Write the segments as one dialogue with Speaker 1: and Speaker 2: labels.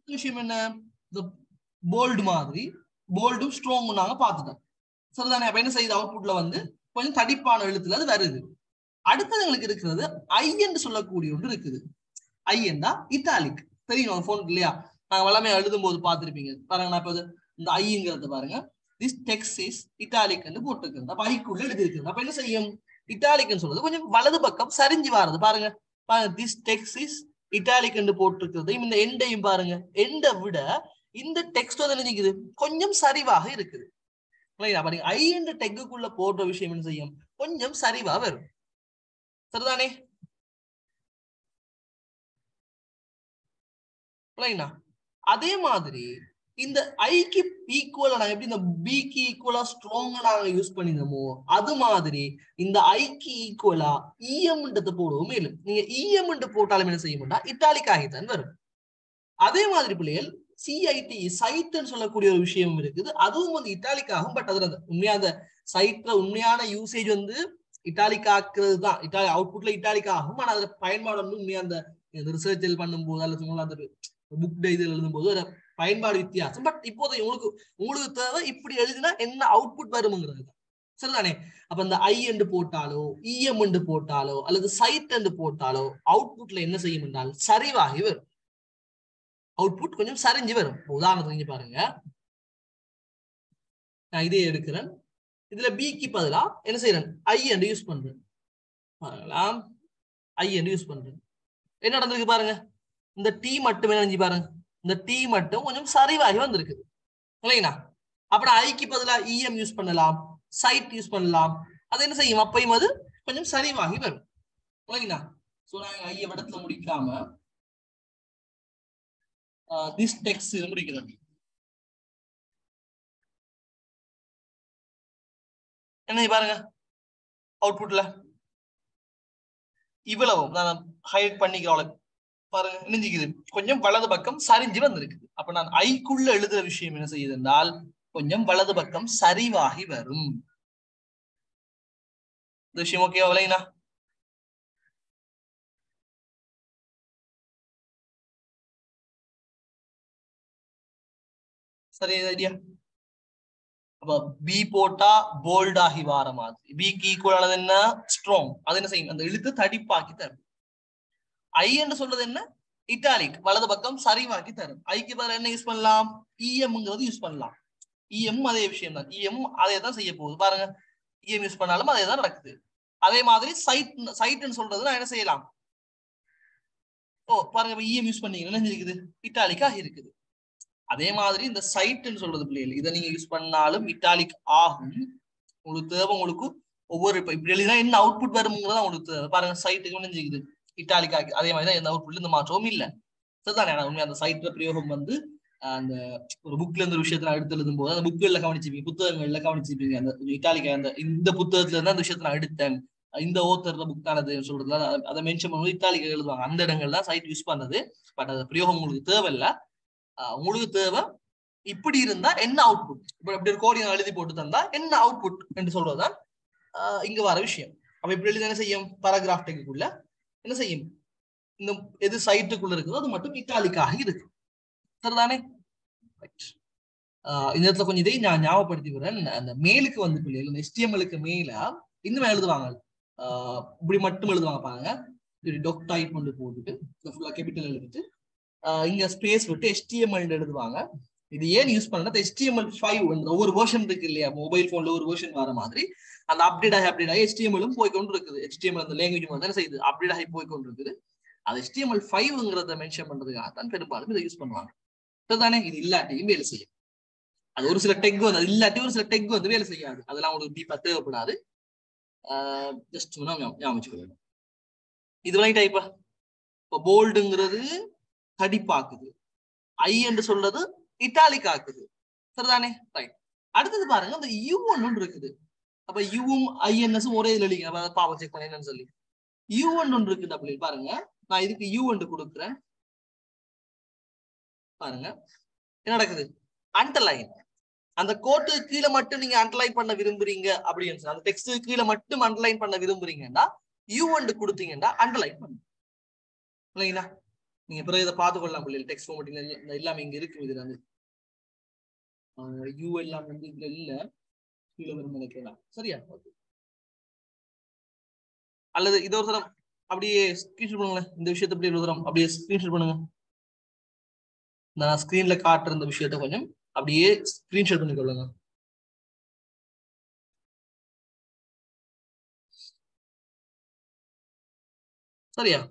Speaker 1: விஷயம் என்ன இந்த போல்டு மாதிரி போல்டும் ஸ்ட்ராங்கும் நாங்க பார்த்துட்டோம் சரிதானே அப்ப என்ன செய்யுது அவுட்புட்ல வந்து கொஞ்சம் தடிப்பான எழுத்துல அது வருது அடுத்தது எங்களுக்கு இருக்கிறது ஐ என்று சொல்லக்கூடிய ஒன்று இருக்குது ஐ என்றா இட்டாலிக் தெரியும் போன் இல்லையா நாங்க வளமையா எழுதும் போது பார்த்திருப்பீங்க பாருங்க நான் இப்ப இது இந்த ஐங்கிறத பாருங்க திஸ் டெக்ஸ் இஸ் இட்டாலிக் என்று போட்டிருக்கிறது அப்ப ஐக்குள்ள எழுதி இருக்குது அப்ப என்ன செய்யும் இட்டாலிக்னு சொல்றது கொஞ்சம் வலது பக்கம் சரிஞ்சு வாருது பாருங்க பாருங்க திஸ் டெக்ஸ் இஸ் இட்டாலிக் என்று போட்டிருக்கிறது இந்த எண்டையும் பாருங்க எண்டை விட இந்த டெக்ஸ்ட் வந்து நினைக்குது கொஞ்சம் சரிவாக இருக்குது இல்லையா பாருங்க ஐ என்ற டெக்குக்குள்ள போடுற விஷயம் என்ன செய்யும் கொஞ்சம் சரிவா வரும் சரிதானே இல்லைங்களா அதே மாதிரி இந்த ஐக்கு ஈக்குவலா நாங்க எப்படி இந்த பிக்கு ஈக்குவலா ஸ்ட்ராங்கா நாங்க யூஸ் பண்ணிருந்தோமோ அது மாதிரி இந்த ஐக்கு ஈக்குவலா இஎம்ன்றதை போடுவோம் மேலும் நீங்க இஎம் போட்டாலும் என்ன செய்யும்னா இட்டாலிக் ஆகித்தான் வரும் அதே மாதிரி பிள்ளைகள் சிஐடி சைட்னு சொல்லக்கூடிய ஒரு விஷயம் இருக்குது அதுவும் வந்து இட்டாலிக் ஆகும் பட் அதுல உண்மையா அந்த சைட்ல உண்மையான யூசேஜ் வந்து இட்டாலிக் ஆக்குறது தான் இட்டாலி அவுட்புட்ல இட்டாலிக் ஆகும் ஆனா அதுல பயன்பாடு வந்து உண்மையா அந்த ரிசர்ச் பண்ணும்போது அல்லது அந்த புக் இது எழுதும் போது ஒரு பயன்பாடு வித்தியாசம் பட் இப்போது உங்களுக்கு உங்களுக்கு தேவை இப்படி எழுதினா என்ன அவுட்புட் வரும்ங்கிறது தான் சரிதானே அப்ப இந்த ஐ என்று போட்டாலோ இஎம் என்று போட்டாலோ அல்லது சைட் என்று போட்டாலோ அவுட்புட்ல என்ன செய்யும் என்றால் சரிவாகி வரும் அவுட்புட் கொஞ்சம் சரிஞ்சு வரும் உதாரணத்துக்கு இங்க பாருங்க நான் இதே எடுக்கிறேன் இதுல பிக்கு பதிலா என்ன செய்யறேன் ஐ என்று யூஸ் பண்றேன் பாருங்களாம் ஐ என்று யூஸ் பண்றேன் என்ன நடந்திருக்கு பாருங்க இந்த டி மட்டுமே நினைஞ்சு பாருங்க இந்த டி மட்டும் கொஞ்சம் சரிவாகி வந்திருக்குது இல்லைங்களா அப்புறம் ஐக்கு பதிலா இஎம் யூஸ் பண்ணலாம் சைட் யூஸ் பண்ணலாம் அது என்ன செய்யும் அப்பையும் அது கொஞ்சம் சரிவாகி வரும் இல்லைங்களா சோ நாங்க ஐய இடத்துல முடிக்காம திஸ் டெக்ஸ் முடிக்கிறோம் என்ன பாருங்க அவுட்புட்ல இவ்வளவு நான் ஹைலைட் பண்ணிக்கிறோம் பாருங்க இணைஞ்சிக்குது கொஞ்சம் வலது பக்கம் சரிஞ்சு வந்திருக்குது அப்ப நான் ஐக்குள்ள எழுதுற விஷயம் என்ன செய்யுது என்றால் கொஞ்சம் வலது பக்கம் சரிவாகி வரும் இந்த விஷயம் ஓகேவா விளையினா சரி ஐடியா அப்ப பி போட்டா போல்ட் ஆகி வார மாதிரி பிக்கு ஈக்குவல் ஆனது என்ன ஸ்ட்ராங் அது என்ன செய்யும் அந்த எழுத்து தடிப்பாக்கி தரும் ஐ என்று சொல்றது என்ன இட்டாலிக் வலது பக்கம் சரிவாக்கி தரும் ஐக்கு பதில் என்ன யூஸ் பண்ணலாம் இஎம்ங்கிறது யூஸ் பண்ணலாம் இஎம் அதே விஷயம் தான் இஎம் அதே தான் செய்ய போகுது பாருங்க இஎம் யூஸ் பண்ணாலும் அதே தான் நடக்குது அதே மாதிரி சைட் சைட்னு சொல்றது நான் என்ன செய்யலாம் ஓ பாருங்க இஎம் யூஸ் பண்ணீங்கன்னா என்ன இருக்குது இட்டாலிக்காக இருக்குது அதே மாதிரி இந்த சைட்னு சொல்றது பிள்ளைகள் இதை நீங்க யூஸ் பண்ணாலும் இட்டாலிக் ஆகும் உங்களுக்கு தேவை உங்களுக்கு ஒவ்வொரு இப்ப இப்படி எழுதினா என்ன அவுட்புட் வருங்கிறதா உங்களுக்கு தேவை பாருங்க சைட்டுக்கு நினைஞ்சுக்குது இட்டாலிக் ஆகி அதே மாதிரி தான் எந்த அவுட்புட்ல இந்த மாற்றமும் இல்ல சரிதானே உண்மை அந்த சைட்ல பிரயோகம் வந்து அந்த ஒரு புக்ல இருந்து ஒரு விஷயத்த எடுத்து எழுதும் போது அந்த புக்குகள்ல கவனிச்சிருப்பீங்க புத்தகங்கள்ல கவனிச்சிருப்பீங்க அந்த இட்டாலிக் அந்த இந்த புத்தகத்துல இருந்து அந்த விஷயத்த நான் எடுத்தேன் இந்த ஓத்தர் புக் தானது சொல்றதுல அதை மென்ஷன் பண்ணும்போது இட்டாலிக் எழுதுவாங்க அந்த இடங்கள் தான் சைட் யூஸ் பண்ணது பட் அது பிரயோகம் உங்களுக்கு தேவையில்லை உங்களுக்கு தேவை இப்படி இருந்தா என்ன அவுட்புட் இப்ப இப்படி ஒரு கோடி எழுதி போட்டு தந்தா என்ன அவுட்புட் என்று சொல்றதுதான் இங்க வர விஷயம் அப்ப இப்படி எழுதி என்ன செய்யும் பாராகிராஃப் டெக்குள்ள என்ன செய்யும் இந்த எது சைட்டுக்குள்ள இருக்குதோ அது மட்டும் இட்டாலிக்காக இருக்கு சரிதானே இந்த இடத்துல கொஞ்சம் இதை நான் ஞாபகப்படுத்தி விடுறேன் அந்த மேலுக்கு வந்து பிள்ளைகள் இந்த எஸ்டிஎம்எலுக்கு மேல இன்னும் எழுதுவாங்க இப்படி மட்டும் எழுதுவாங்க பாருங்க டொக் டைப் கொண்டு போட்டுட்டு ஃபுல்லா கேபிட்டல் எழுதிட்டு இங்க ஸ்பேஸ் விட்டு எஸ்டிஎம்எல் எழுதுவாங்க இது ஏன் யூஸ் பண்ணா எஸ்டிஎம்எல் ஃபைவ் ஒவ்வொரு வேர்ஷன் இருக்கு இல்லையா மொபைல் போன்ல ஒரு வேர்ஷன் வர மாதிரி அந்த அப்டேட் ஆகி அப்டேட் ஆகி எஸ்டிஎம்எலும் போய் கொண்டு இருக்குது எஸ்டிஎம்எல் அந்த லாங்குவேஜ் வந்து என்ன செய்யுது அப்டேட் ஆகி போய் கொண்டு இருக்குது அது எஸ்டிஎம்எல் ஃபைவ்ங்கிறத மென்ஷன் பண்றதுக்காக தான் பெரும்பாலும் இதை யூஸ் பண்ணுவாங்க தானே இது இல்லாட்டியும் வேலை செய்யும் அது ஒரு சில டெக் வந்து இல்லாட்டி ஒரு சில டெக் வந்து வேலை செய்யாது அதெல்லாம் உங்களுக்கு டீப்பா தேவைப்படாது ஜஸ்ட் ஞாபகம் இது வரை டைப்பா இப்போ போல்டுங்கிறது கடிப்பாக்குது ஐ என்று சொல்றது இட்டாலிக் ஆக்குது சரிதானே ரைட் அடுத்தது பாருங்க அந்த யூ ஒன்று இருக்குது அப்ப யூவும் ஐஎன்எஸும் ஒரே இதுல இல்லைங்க பாவம் செக் பண்ண என்னன்னு சொல்லி யூ ஒன்று இருக்குது அப்படி பாருங்க நான் இதுக்கு யூ ஒன்று கொடுக்குறேன் பாருங்க என்ன நடக்குது அண்டர்லைன் அந்த கோட்டுக்கு கீழே மட்டும் நீங்க அண்டர்லைன் பண்ண விரும்புறீங்க அப்படின்னு அந்த டெக்ஸ்ட் கீழே மட்டும் அண்டர்லைன் பண்ண விரும்புறீங்கன்னா யூ ஒன்று கொடுத்தீங்கன்னா அண்டர்லைன் பண்ணுங்க இல்லைங்களா நீங்க பிறகு இதை பார்த்து கொள்ளலாம் பிள்ளைகள் டெக்ஸ்ட் ஃபார்மேட்டிங் எல்லாமே இங்க இருக்கு இதுல வந்து யூ எல்லாம் வந்து இதுல இல்ல கீழே வரும் நினைக்கலாம் சரியா Okay. அல்லது இது ஒரு தரம் அப்படியே ஸ்கிரீன்ஷாட் பண்ணுங்களேன் இந்த விஷயத்தை அப்படியே ஒரு தரம் அப்படியே ஸ்கிரீன்ஷாட் பண்ணுங்க நான் ஸ்கிரீன்ல காட்டுற இந்த விஷயத்த கொஞ்சம் அப்படியே ஸ்கிரீன்ஷாட் பண்ணி கொள்ளுங்க சரியா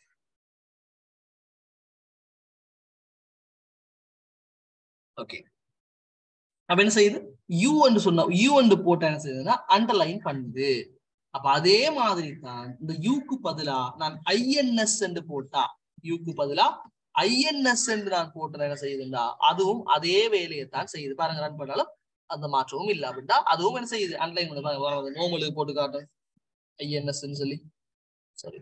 Speaker 1: ஓகே அப்ப என்ன செய்யுது யூ என்று சொன்னா யூ என்று போட்டா என்ன செய்யுதுன்னா அண்டர்லைன் பண்ணுது அப்ப அதே மாதிரி தான் இந்த யூக்கு பதிலா நான் ஐஎன்எஸ் என்று போட்டா யூக்கு பதிலா ஐஎன்எஸ் என்று நான் போட்டா என்ன செய்யுதுண்டா அதுவும் அதே வேலையை தான் செய்யுது பாருங்க ரன் பண்ணாலும் அந்த மாற்றமும் இல்ல அப்படின்னா அதுவும் என்ன செய்யுது அண்டர்லைன் பண்ண நோமலுக்கு போட்டு காட்டுறேன் ஐஎன்எஸ் சொல்லி சரி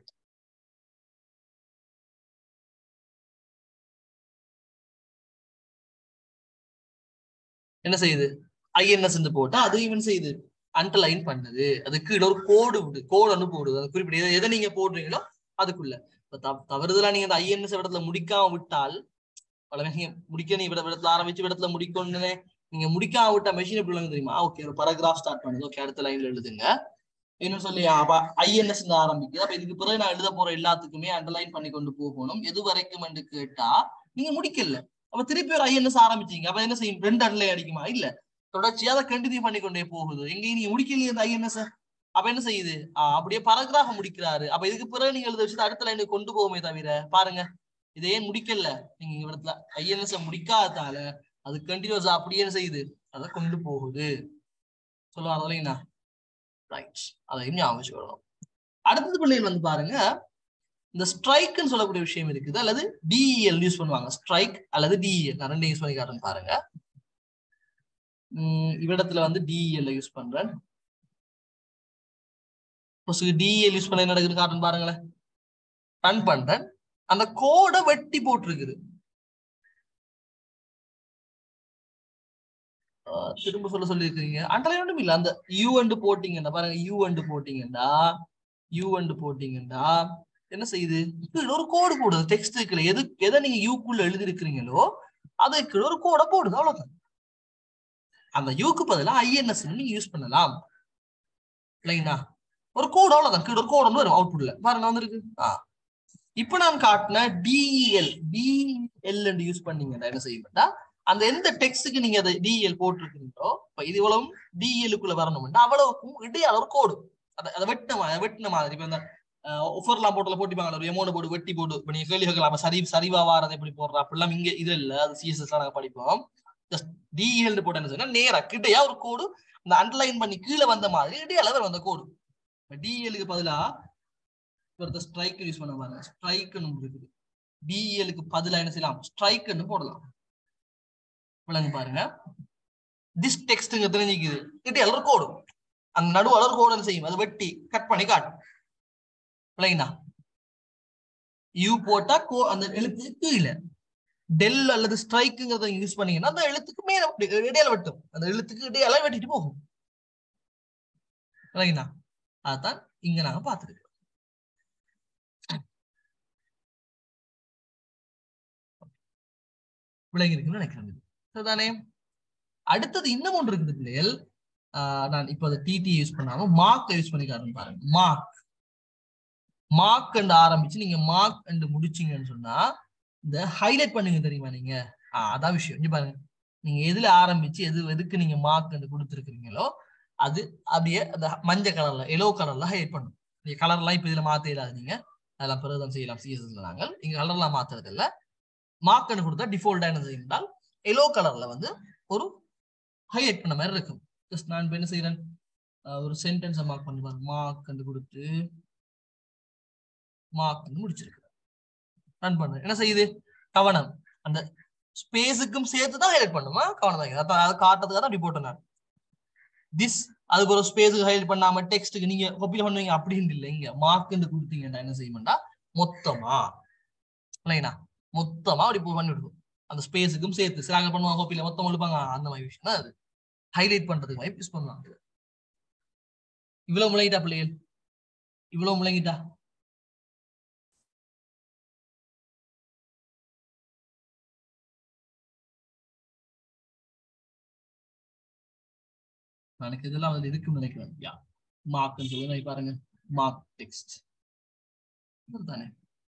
Speaker 1: என்ன செய்யுது ஐஎன்எஸ் போட்டா அது ஈவன் செய்யுது அண்டர்லைன் பண்ணுது அதுக்கு கீழே ஒரு கோடு விடு கோடு ஒன்று போடுது அது குறிப்பிட்ட எதை- எதை நீங்க போடுறீங்களோ அதுக்குள்ள இப்ப தவ- தவறுதலா நீங்க அந்த ஐஎன்எஸ் இடத்துல முடிக்காம விட்டால் பல நீங்க முடிக்க நீ விட- இடத்துல ஆரம்பிச்சு இடத்துல முடிக்கணும்னு நீங்க முடிக்காம விட்டா மெஷின் எப்படி விளங்கு தெரியுமா ஓகே ஒரு பராகிராஃப் ஸ்டார்ட் பண்ணுது ஓகே அடுத்த லைன்ல எழுதுங்க என்ன சொல்லி அப்ப ஐஎன்எஸ் ஆரம்பிக்குது அப்ப இதுக்கு பிறகு நான் எழுத போற எல்லாத்துக்குமே அண்டர்லைன் பண்ணி கொண்டு போகணும் எது வரைக்கும் என்று கேட்டா நீங்க முடிக்கல அப்ப திருப்பி ஒரு ஐஎன்எஸ் ஆரம்பிச்சீங்க அப்ப என்ன செய்யும் ரெண்டு அண்டர்லைன் அடிக்குமா இல்ல தொடர்ச்சியா அதை கண்டினியூ பண்ணி கொண்டே போகுது எங்கேயும் நீங்க முடிக்கலையே இந்த ஐஎன்எஸ் அப்ப என்ன செய்யுது ஆஹ் அப்படியே பரகிராஃப் முடிக்கிறாரு அப்ப இதுக்கு பிறகு நீங்க எழுத வச்சு அடுத்த லைனுக்கு கொண்டு போகுமே தவிர பாருங்க இதை ஏன் முடிக்கல நீங்க இந்த இடத்துல ஐஎன்எஸ் முடிக்காததால அது கண்டினியூஸா அப்படியே என்ன செய்யுது அதை கொண்டு போகுது சொல்லுவாங்க இல்லைங்கண்ணா ரைட் அதையும் ஞாபகம் வச்சுக்கணும் அடுத்தது பிள்ளைகள் வந்து பாருங்க இந்த ஸ்ட்ரைக்னு சொல்லக்கூடிய விஷயம் இருக்குது அல்லது டிஇஎல் யூஸ் பண்ணுவாங்க ஸ்ட்ரைக் அல்லது டிஇஎல் நான் ரெண்டு யூஸ் பண்ணி காட்டுறேன் பாருங்க உம் இவ்விடத்துல வந்து டிஇஎல் யூஸ் பண்றேன் டிஇஎல் யூஸ் பண்ண என்ன நடக்குது காட்டுன்னு பாருங்களேன் ரன் பண்றேன் அந்த கோடை வெட்டி போட்டிருக்குது ஆஹ் திரும்ப சொல்ல சொல்லியிருக்கீங்க அண்டர்லைன் ஒன்றும் இல்ல அந்த யூ அண்டு போட்டீங்கன்னா பாருங்க யூ அண்டு போட்டீங்கன்னா யூ அண்டு போட்டீங்கன்னா என்ன செய்யுது கீழே ஒரு கோடு போடுது டெக்ஸ்ட் இருக்குல்ல எது எதை நீங்க யூக்குள்ள எழுதி இருக்கிறீங்களோ அதுக்கு ஒரு கோடை போடுது அவ்வளவுதான் அந்த யூக்கு பதிலா ஐஎன்எஸ் நீங்க யூஸ் பண்ணலாம் இல்லைங்களா ஒரு கோடு அவ்வளவுதான் கீழே ஒரு கோடு ஒன்று வரும் அவுட்புட்ல பாருங்க வந்திருக்கு ஆ இப்ப நான் காட்டின டிஎல் டிஎல் யூஸ் பண்ணீங்கன்னா என்ன செய்யும்டா அந்த எந்த டெக்ஸ்டுக்கு நீங்க அதை டிஎல் போட்டிருக்கீங்களோ இப்ப இது இவ்வளவு டிஎலுக்குள்ள வரணும்னா அவ்வளவுக்கும் இடையால ஒரு கோடு அதை அதை வெட்டின மாதிரி வெட்டின மாதிரி இப்ப இந்த ஒஃபர்லாம் போட்டுல போட்டிப்பாங்க ஒரு எமௌண்ட் போட்டு வெட்டி போட்டு இப்ப நீங்க கேள்வி கேட்கலாம் சரி சரிவா வாரது எப்படி போடுறா அப்படிலாம் இங்க இது இல்ல அது சிஎஸ்எஸ் நாங்க படிப்போம் டிஎல் போட்டு என்ன சொன்னா நேரா கிட்டையா ஒரு கோடு இந்த அண்டர்லைன் பண்ணி கீழே வந்த மாதிரி இடையால வரும் அந்த கோடு டிஎலுக்கு பதிலா ஒருத்தர் ஸ்ட்ரைக் யூஸ் பண்ண பாருங்க ஸ்ட்ரைக்னு இருக்குது டிஎலுக்கு பதிலா என்ன செய்யலாம் ஸ்ட்ரைக்னு போடலாம் விளங்கு பாருங்க திஸ் டெக்ஸ்ட்ங்க தெரிஞ்சுக்குது இடையால ஒரு கோடு அந்த நடுவால ஒரு கோடு என்ன செய்யும் அதை வெட்டி கட் பண்ணி காட்டும் விளங்கினா யூ போட்டா கோ அந்த எழுத்துக்கு கீழே டெல் அல்லது ஸ்ட்ரைக்குங்கிறத யூஸ் பண்ணீங்கன்னா அந்த எழுத்துக்கு மேல அப்படி இடையில வெட்டும் அந்த எழுத்துக்கு இடையில வெட்டிட்டு போகும் விளங்கினா அதான் இங்க நாங்க பாத்துருக்கோம் விளங்கி இருக்குன்னு நினைக்கிறேன் சரிதானே அடுத்தது இன்னும் ஒன்று இருக்குது பிள்ளைகள் ஆஹ் நான் இப்போ அதை டிடி யூஸ் பண்ணாம மார்க் யூஸ் பண்ணி காட்டுறேன் பாருங்க மார்க் மார்க் அண்ட் ஆரம்பிச்சு நீங்க மார்க் அண்ட் முடிச்சீங்கன்னு சொன்னா இந்த ஹைலைட் பண்ணுங்க தெரியுமா நீங்க ஆஹ் அதான் விஷயம் இங்க பாருங்க நீங்க எதுல ஆரம்பிச்சு எது எதுக்கு நீங்க மார்க் அண்ட் கொடுத்துருக்கீங்களோ அது அப்படியே அந்த மஞ்சள் கலர்ல எல்லோ கலர்ல ஹைலைட் பண்ணும் நீங்க கலர்லாம் இப்ப இதுல மாத்த இயலாது நீங்க அதெல்லாம் பிறகுதான் செய்யலாம் சிஎஸ்எஸ்ல நாங்கள் நீங்க கலர்லாம் மாத்துறது இல்ல மார்க் அண்ட் கொடுத்தா டிஃபால்ட்டா என்ன செய்யணும் எல்லோ கலர்ல வந்து ஒரு ஹைலைட் பண்ண மாதிரி இருக்கும் ஜஸ்ட் நான் இப்ப என்ன செய்யறேன் ஒரு சென்டென்ஸை மார்க் பண்ணி பாருங்க மார்க் கண்டு கொடுத்து மார்க் முடிச்சிருக்கிறேன் ரன் பண்ணு என்ன செய்யுது கவனம் அந்த ஸ்பேஸுக்கும் சேர்த்து தான் ஹைலைட் பண்ணுமா கவனம் வைங்க அதான் அதை காட்டுறதுக்காக தான் அப்படி போட்டேன் நான் திஸ் அதுக்கு ஒரு ஸ்பேஸுக்கு ஹைலைட் பண்ணாம டெக்ஸ்ட்டுக்கு நீங்க காப்பியில் பண்ணுவீங்க அப்படின்னு இல்லை இங்க மார்க்குன்னு கொடுத்தீங்கன்னா என்ன செய்யணும்டா மொத்தமா இல்லைங்களா மொத்தமா அப்படி பண்ணி விடுவோம் அந்த ஸ்பேஸுக்கும் சேர்த்து சிலாங்க பண்ணுவாங்க காப்பியில மொத்தம் எழுப்பாங்க அந்த மாதிரி விஷயம் தான் அது ஹைலைட் பண்றதுக்கு மாதிரி யூஸ் பண்ணுவாங்க இவ்வளவு முழங்கிட்டா பிள்ளைகள் இவ்வளவு முழங்கிட்டா எனக்கு இதெல்லாம் அதுல இருக்குன்னு நினைக்கிறேன் யா மார்க்னு சொல்லி பாருங்க மார்க் டெக்ஸ்ட் தானே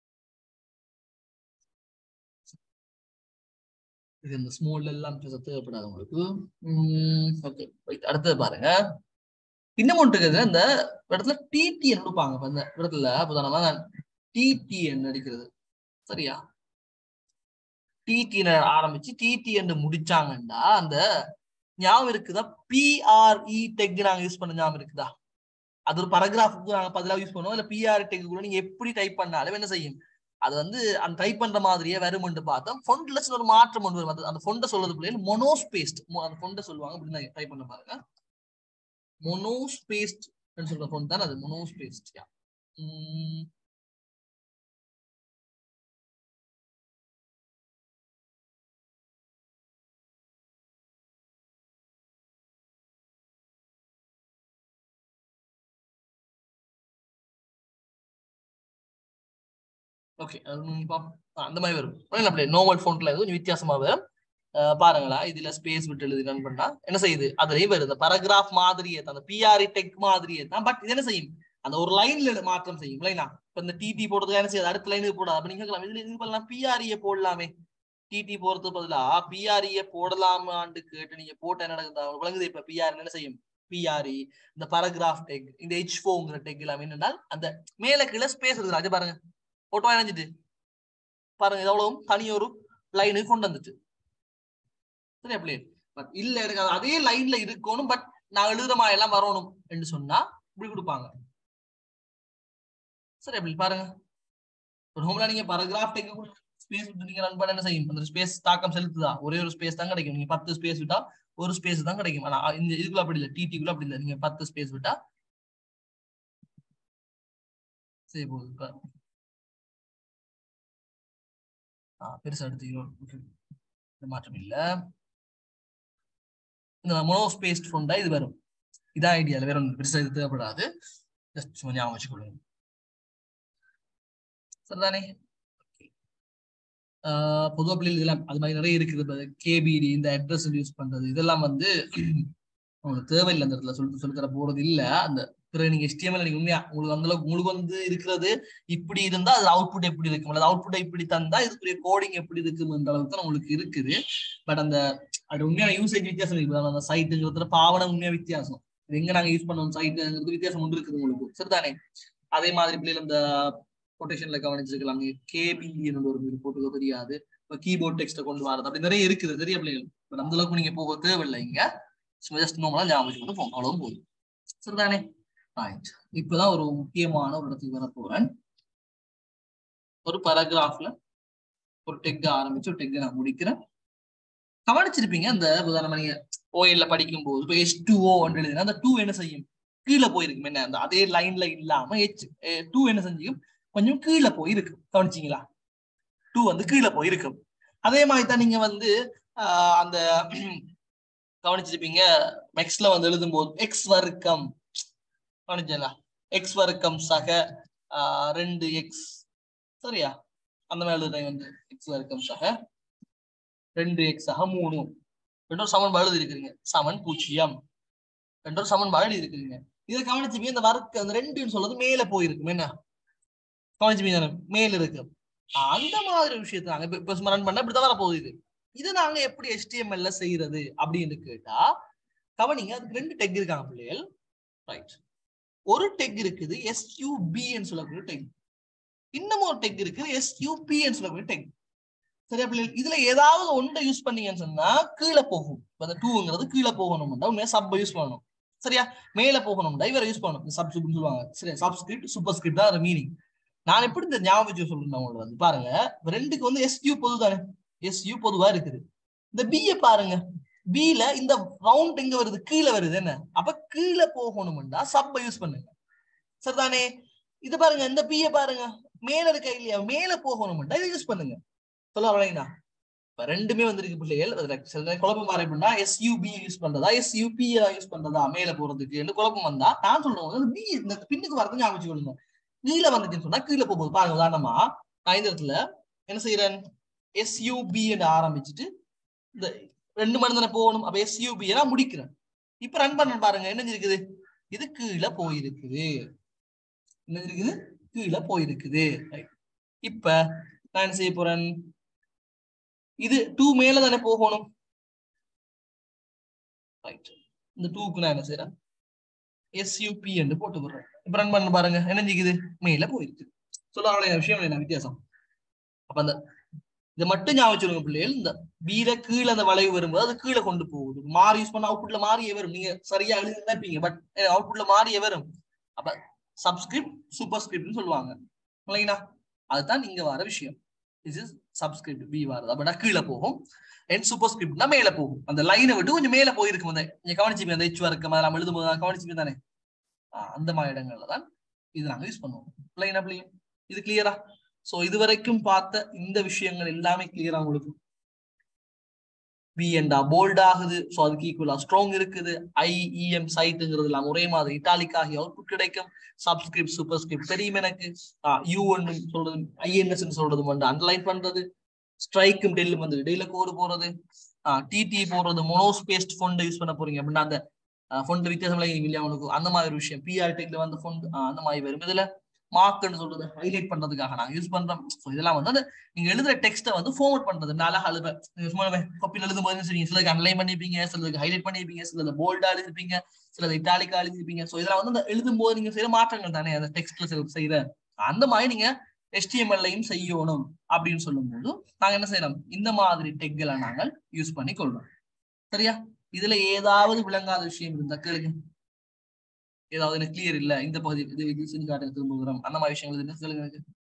Speaker 1: இது இந்த ஸ்மால் எல்லாம் பெருசா தேவைப்படாது உங்களுக்கு ஓகே அடுத்தது பாருங்க இன்னும் ஒன்று இருக்குது இந்த இடத்துல டிடிஎன் கொடுப்பாங்க இப்ப இந்த இடத்துல உதாரணமா டிடிஎன் அடிக்கிறது சரியா டிடிஎன் ஆரம்பிச்சு டிடிஎன் முடிச்சாங்கன்னா அந்த ஞாபகம் இருக்குதா பிஆர்இ டெக் நாங்க யூஸ் பண்ண ஞாபகம் இருக்குதா அது ஒரு பரகிராஃபுக்கு நாங்க பதிலாக யூஸ் பண்ணுவோம் இல்ல பிஆர் டெக் கூட நீங்க எப்படி டைப் பண்ணாலும் என்ன செய்யும் அது வந்து அந்த டைப் பண்ற மாதிரியே வரும்னு பார்த்தோம் ஃபொண்ட்ல சில ஒரு மாற்றம் கொண்டு வரும் அந்த ஃபொண்ட சொல்றது பிள்ளைகள் மொனோஸ்பேஸ்ட் அந்த ஃபொண்ட சொல்லுவாங்க அப்படின்னு டைப் பண்ண பாருங்க மொனோஸ்பேஸ்ட் சொல்ற ஃபொண்ட் தான் அது மொனோஸ்பேஸ்ட் யா ஓகே அந்த மாதிரி வரும் அப்படி நோமல் ஃபோன்ல எதுவும் வித்தியாசமா வரும் பாருங்களா இதுல ஸ்பேஸ் விட்டு எழுதி ரன் பண்ணா என்ன செய்யுது அதுலயும் வருது பரகிராஃப் மாதிரியே தான் அந்த பிஆர்இ டெக் மாதிரியே தான் பட் இது என்ன செய்யும் அந்த ஒரு லைன்ல மாற்றம் செய்யும் லைனா இப்ப இந்த டிடி போடுறதுக்கு என்ன செய்யுது அடுத்த லைனுக்கு போடாது அப்ப நீங்க கேட்கலாம் இதுல இது பண்ணலாம் பிஆர்இ போடலாமே டிடி போறது பதிலா பிஆர்இ போடலாமான்னு கேட்டு நீங்க போட்ட என்ன நடக்குது விளங்குது இப்ப பிஆர் என்ன செய்யும் பிஆர்இ இந்த பரகிராஃப் டெக் இந்த ஹெச் ஃபோங்கிற டெக் எல்லாம் என்னன்னா அந்த மேல கீழே ஸ்பேஸ் இருக்குது அது பாருங்க போட்டோ இணைஞ்சிட்டு பாருங்க எவ்வளவு தனி ஒரு லைனுக்கு கொண்டு வந்துட்டு சரி அப்படி பட் இல்ல எனக்கு அதே லைன்ல இருக்கணும் பட் நான் எழுதுற மாதிரி எல்லாம் வரணும் என்று சொன்னா இப்படி கொடுப்பாங்க சரி அப்படி பாருங்க ஒரு ஹோம்ல நீங்க பரகிராஃப் டெக் ஸ்பேஸ் விட்டு நீங்க ரன் பண்ண என்ன செய்யும் அந்த ஸ்பேஸ் தாக்கம் செலுத்துதா ஒரே ஒரு ஸ்பேஸ் தான் கிடைக்கும் நீங்க பத்து ஸ்பேஸ் விட்டா ஒரு ஸ்பேஸ் தான் கிடைக்கும் ஆனா இந்த இதுக்குள்ள அப்படி இல்லை டிடிக்குள்ள அப்படி இல்லை நீங்க பத்து ஸ்பேஸ் விட்டா சரி போகுது பெருசா எடுத்துக்கிறோம் மாற்றம் இல்ல இந்த மோனோஸ்பேஸ்ட் ஃபோண்டா இது வரும் இதான் ஐடியால வேற ஒன்று பெருசா இது தேவைப்படாது ஜஸ்ட் சும்மா ஞாபகம் வச்சுக்கொள்ளுங்க சரிதானே பொதுவாக பிள்ளைகள் இதெல்லாம் அது மாதிரி நிறைய இருக்குது கேபிடி இந்த அட்ரஸ் யூஸ் பண்றது இதெல்லாம் வந்து உங்களுக்கு தேவையில்லை அந்த இடத்துல சொல்லி சொல்லி தர போறது இல்ல அந்த பிறகு நீங்க எஸ்டிஎம்எல் நீங்க உண்மையா உங்களுக்கு அந்த அளவுக்கு உங்களுக்கு வந்து இருக்கிறது இப்படி இருந்தா அது அவுட்புட் எப்படி இருக்கும் அல்லது அவுட்புட் இப்படி தந்தா இதுக்குரிய கோடிங் எப்படி இருக்குன்ற அளவுக்கு தான் உங்களுக்கு இருக்குது பட் அந்த அது உண்மையான யூசேஜ் வித்தியாசம் இருக்குது அந்த சைட்டுங்கிறதுல பாவனை உண்மையா வித்தியாசம் இது எங்க நாங்க யூஸ் பண்ணுவோம் சைட்டுங்கிறது வித்தியாசம் ஒன்று இருக்குது உங்களுக்கு சரிதானே அதே மாதிரி பிள்ளைகள் இந்த கொட்டேஷன்ல கவனிச்சிருக்கலாம் நீங்க கேபி ஒரு போட்டுக்க தெரியாது இப்போ கீபோர்ட் டெக்ஸ்ட்டை கொண்டு வரது அப்படி நிறைய இருக்குது தெரிய பிள்ளைகள் பட் அந்த அளவுக்கு நீங்க போக தேவையில்லை இங்க சும்மா ஜஸ்ட் நோமலா ஞாபகம் வச்சுக்கிட்டு போங்க அவ்வளவு போதும் சரிதானே ரைட் இப்பதான் ஒரு முக்கியமான ஒரு இடத்துக்கு வர போறேன் ஒரு பேராகிராஃப்ல ஒரு டெக் ஆரம்பிச்சு ஒரு டெக் நான் முடிக்கிறேன் கவனிச்சிருப்பீங்க அந்த உதாரணமா நீங்க ஓஎல்ல படிக்கும் போது இப்போ எச் டூ ஓ எழுதுனா அந்த டூ என்ன செய்யும் கீழே போயிருக்கும் என்ன அந்த அதே லைன்ல இல்லாம ஹெச் டூ என்ன செஞ்சுக்கும் கொஞ்சம் கீழே போயிருக்கு கவனிச்சிங்களா டூ வந்து கீழே போயிருக்கும் அதே மாதிரி தான் நீங்க வந்து அந்த கவனிச்சிருப்பீங்க மெக்ஸ்ல வந்து எழுதும் போது எக்ஸ் வர்க்கம் கவனிச்சா எக்ஸ் வர்க்கம் சக ரெண்டு எக்ஸ் சரியா அந்த மாதிரி எழுதுறேன் வந்து எக்ஸ் வர்க்கம் சக ரெண்டு எக்ஸ் சக மூணு ரெண்டொரு சமன்பாடு எழுதி இருக்கிறீங்க சமன் பூஜ்ஜியம் ரெண்டொரு சமன்பாடு எழுதி இருக்கிறீங்க இதை கவனிச்சுப்பீங்க இந்த வர்க்க அந்த ரெண்டுன்னு சொல்றது மேல போயிருக்கும் என்ன கவனிச்சுப்பீங்க மேல இருக்கு அந்த மாதிரி விஷயத்த நாங்க இப்ப இப்ப ரன் பண்ண இப்படிதான் வர போகுது இது இதை நாங்க எப்படி எஸ்டிஎம்எல்ல செய்யறது அப்படின்னு கேட்டா கவனிங்க அதுக்கு ரெண்டு டெக் இருக்காங்க பிள்ளைகள் ரைட் ஒரு டெக் இருக்குது எஸ்யூபின்னு சொல்லக்கூடிய டெக் இன்னமும் ஒரு டெக் இருக்குது எஸ்யூபின்னு சொல்லக்கூடிய டெக் சரியா பிள்ளைகள் இதுல ஏதாவது ஒன்றை யூஸ் பண்ணீங்கன்னு சொன்னா கீழே போகும் அந்த டூங்கிறது கீழே போகணும்னா உண்மையா சப் யூஸ் பண்ணணும் சரியா மேல போகணும்டா இவரை யூஸ் பண்ணணும் சப் சொல்லுவாங்க சரியா சப்ஸ்கிரிப்ட் சூப்பர் ஸ்கிரிப்ட் தான் மீனிங் நான் எப்படி இந்த ஞாபகம் சொல்றேன் உங்களுக்கு வந்து பாருங்க ரெண்டுக்கு வந்து எஸ்யூ பொது தானே எஸ்யூ பொதுவா இருக்குது இந்த பிஏ பாருங்க பில இந்த ரவுண்ட் எங்க வருது கீழே வருது என்ன அப்ப கீழே போகணும்டா சப்ப யூஸ் பண்ணுங்க சரிதானே இது பாருங்க இந்த பிஏ பாருங்க மேல இருக்க இல்லையா மேல போகணும்டா இதை யூஸ் பண்ணுங்க சொல்ல வரீங்களா இப்ப ரெண்டுமே வந்திருக்கு பிள்ளைகள் சில குழப்பம் வர எப்படின்னா எஸ்யூபி யூஸ் பண்றதா எஸ்யூபி யூஸ் பண்றதா மேல போறதுக்கு குழப்பம் வந்தா நான் சொல்றேன் பி இந்த பின்னுக்கு வரது ஞாபகம் வச்சுக்கொள்ளுங்க கீழே வந்துச்சுன்னு சொன்னா கீழே போகும்போது பாருங்க உதாரணமா நான் இந்த இடத்துல என்ன செய்யறேன் எஸ்யூபி ஆரம்பிச்சுட்டு இந்த ரெண்டு மணி தானே போகணும் அப்ப எஸ்யூபி நான் முடிக்கிறேன் இப்ப ரன் பண்ண பாருங்க என்ன இருக்குது இது கீழே போயிருக்குது என்ன இருக்குது கீழே போயிருக்குது Right. இப்ப நான் என்ன செய்ய போறேன் இது டூ மேல தானே போகணும் ரைட் இந்த டூக்கு நான் என்ன செய்யறேன் எஸ்யூபி என்று போட்டு போடுறேன் இப்ப ரன் பண்ண பாருங்க என்ன செய்யுது மேல போயிருக்கு சொல்ல அவ்வளவு விஷயம் என்ன வித்தியாசம் அப்ப அந்த இதை மட்டும் ஞாபகம் வச்சுருங்க பிள்ளைகள் இந்த வீர கீழே அந்த வளைவு வரும்போது அது கீழே கொண்டு போகுது மாறி யூஸ் பண்ண அவுட்புட்ல மாறியே வரும் நீங்க சரியா எழுதி நினைப்பீங்க பட் அவுட்புட்ல மாறியே வரும் அப்ப சப்ஸ்கிரிப்ட் சூப்பர் ஸ்கிரிப்ட்னு சொல்லுவாங்க இல்லைங்களா அதுதான் இங்க வர விஷயம் திஸ் இஸ் சப்ஸ்கிரிப்ட் பி வருது அப்படின்னா கீழே போகும் என் சூப்பர் ஸ்கிரிப்ட்னா மேல போகும் அந்த லைனை விட்டு கொஞ்சம் மேல போயிருக்கும் அந்த நீங்க கவனிச்சுப்பீங்க அந்த ஹெச் வர்க்கம் அதெல்லாம் எழுதும்போது கவனிச்சுப்பீங்க தானே ஆஹ் அந்த மாதிரி இடங்கள்ல தான் இது நாங்க யூஸ் பண்ணுவோம் பிள்ளைங்க பிள்ளைங்க இது கிளியரா சோ இது வரைக்கும் பார்த்த இந்த விஷயங்கள் எல்லாமே கிளியரா உங்களுக்கு பி என்றா போல்ட் ஆகுது ஸோ அதுக்கு ஈக்குவலா ஸ்ட்ராங் இருக்குது ஐஇஎம் சைட்டுங்கிறது எல்லாம் ஒரே மாதிரி இட்டாலிக் ஆகிய அவுட்புட் கிடைக்கும் சப்ஸ்கிரிப்ட் சூப்பர் ஸ்கிரிப்ட் தெரியும் எனக்கு யூ ஒன்னு சொல்றது ஐஎன்எஸ் சொல்றது வந்து அண்டர்லைன் பண்றது ஸ்ட்ரைக்கும் டெல்லும் வந்து இடையில கோடு போறது டிடி போடுறது மோனோஸ்பேஸ்ட் ஃபொண்ட் யூஸ் பண்ண போறீங்க அப்படின்னா அந்த ஃபொண்ட் வித்தியாசம் இல்லையா உனக்கு அந்த மாதிரி ஒரு விஷயம் பிஆர் டெக்ல வந்து ஃபொண்ட் அந்த மாதிரி வரும் இதுல மார்க்னு சொல்றது ஹைலைட் பண்றதுக்காக நாங்க யூஸ் பண்றோம் ஸோ இதெல்லாம் வந்து அந்த நீங்க எழுதுற டெக்ஸ்ட்டை வந்து ஃபார்வர்ட் பண்றது நல்லா அழுவ காப்பியில் எழுதும் போது சரி சிலதுக்கு அன்லைன் பண்ணிருப்பீங்க சிலதுக்கு ஹைலைட் பண்ணிருப்பீங்க சிலது போல்டா எழுதிருப்பீங்க சிலது இட்டாலிக்கா எழுதிருப்பீங்க ஸோ இதெல்லாம் வந்து அந்த எழுதும் போது நீங்க செய்யற மாற்றங்கள் தானே அந்த டெக்ஸ்ட்ல சில செய்யற அந்த மாதிரி நீங்க எஸ்டிஎம்எல்லையும் செய்யணும் அப்படின்னு சொல்லும்போது நாங்க என்ன செய்யறோம் இந்த மாதிரி டெக்களை நாங்கள் யூஸ் பண்ணி கொள்றோம் சரியா இதுல ஏதாவது விளங்காத விஷயம் இருந்தா கேளுங்க ஏதாவது எனக்கு கிளியர் இல்ல இந்த பகுதி இது இது செஞ்சு காட்டுங்க திரும்ப அந்த மாதிரி விஷயங்கள் இருந்தா சொல்லுங்க எனக்கு